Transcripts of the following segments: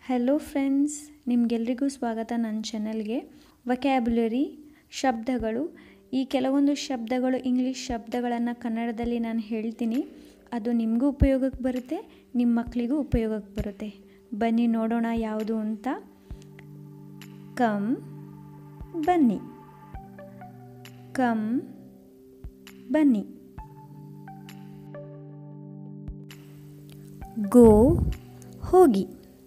hello friends ನಿಮಗೆಲ್ರಿಗೂ ಸ್ವಾಗತ ನನ್ನ ಚಾನಲ್ಗೆ ವಕ್ಯಾಬ್ಯುಲರಿ ಶಬ್ದಗಳು ಈ ಕೆಲವೊಂದು ಶಬ್ದಗಳು ಇಂಗ್ಲೀಷ್ ಶಬ್ದಗಳನ್ನು ಕನ್ನಡದಲ್ಲಿ ನಾನು ಹೇಳ್ತೀನಿ ಅದು ನಿಮಗೂ ಉಪಯೋಗಕ್ಕೆ ಬರುತ್ತೆ ನಿಮ್ಮ ಮಕ್ಕಳಿಗೂ ಉಪಯೋಗಕ್ಕೆ ಬರುತ್ತೆ ಬನ್ನಿ ನೋಡೋಣ ಯಾವುದು ಅಂತ ಕಮ್ ಬನ್ನಿ ಕಮ್ ಬನ್ನಿ ಗೋ ಹೋಗಿ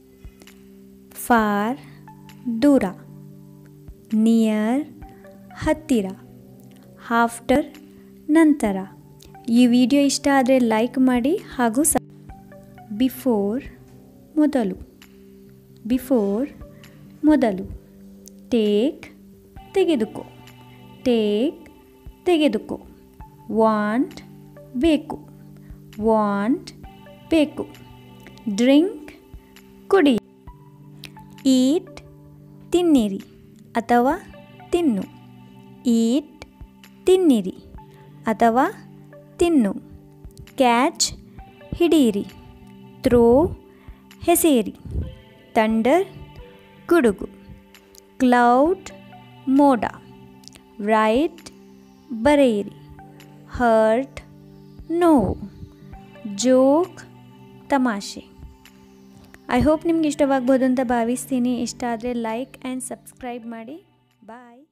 ಫಾರ್ ದೂರ ನಿಯರ್ ಹತ್ತಿರ ಆಫ್ಟರ್ ನಂತರ ಈ ವಿಡಿಯೋ ಇಷ್ಟ ಆದರೆ ಲೈಕ್ ಮಾಡಿ ಹಾಗೂ ಸ ಬಿಫೋರ್ ಮೊದಲು ಬಿಫೋರ್ ಮೊದಲು ಟೇಕ್ ತೆಗೆದುಕೋ ಟೇಕ್ ತೆಗೆದುಕೋ ವಾಂಟ್ ಬೇಕು ವಾಂಟ್ ಬೇಕು ಡ್ರಿಂಕ್ ಕುಡಿ ಈಟ್ ತಿನ್ನಿರಿ ಅಥವಾ ತಿನ್ನು ಈಟ್ ತಿನ್ನಿರಿ ಅಥವಾ ತಿನ್ನು ಕ್ಯಾಚ್ ಹಿಡಿಯಿರಿ ಥ್ರೋ ಹೆಸೇರಿ ಥಂಡರ್ ಗುಡುಗು ಕ್ಲೌಡ್ ಮೋಡ ರೈಟ್ ಬರೆಯಿರಿ ಹರ್ಟ್ ನೋವು ಜೋಕ್ ತಮಾಷೆ ಐ ಹೋಪ್ ನಿಮ್ಗೆ ಇಷ್ಟವಾಗ್ಬೋದು ಅಂತ ಭಾವಿಸ್ತೀನಿ ಇಷ್ಟ ಆದರೆ ಲೈಕ್ ಆ್ಯಂಡ್ ಸಬ್ಸ್ಕ್ರೈಬ್ ಮಾಡಿ ಬಾಯ್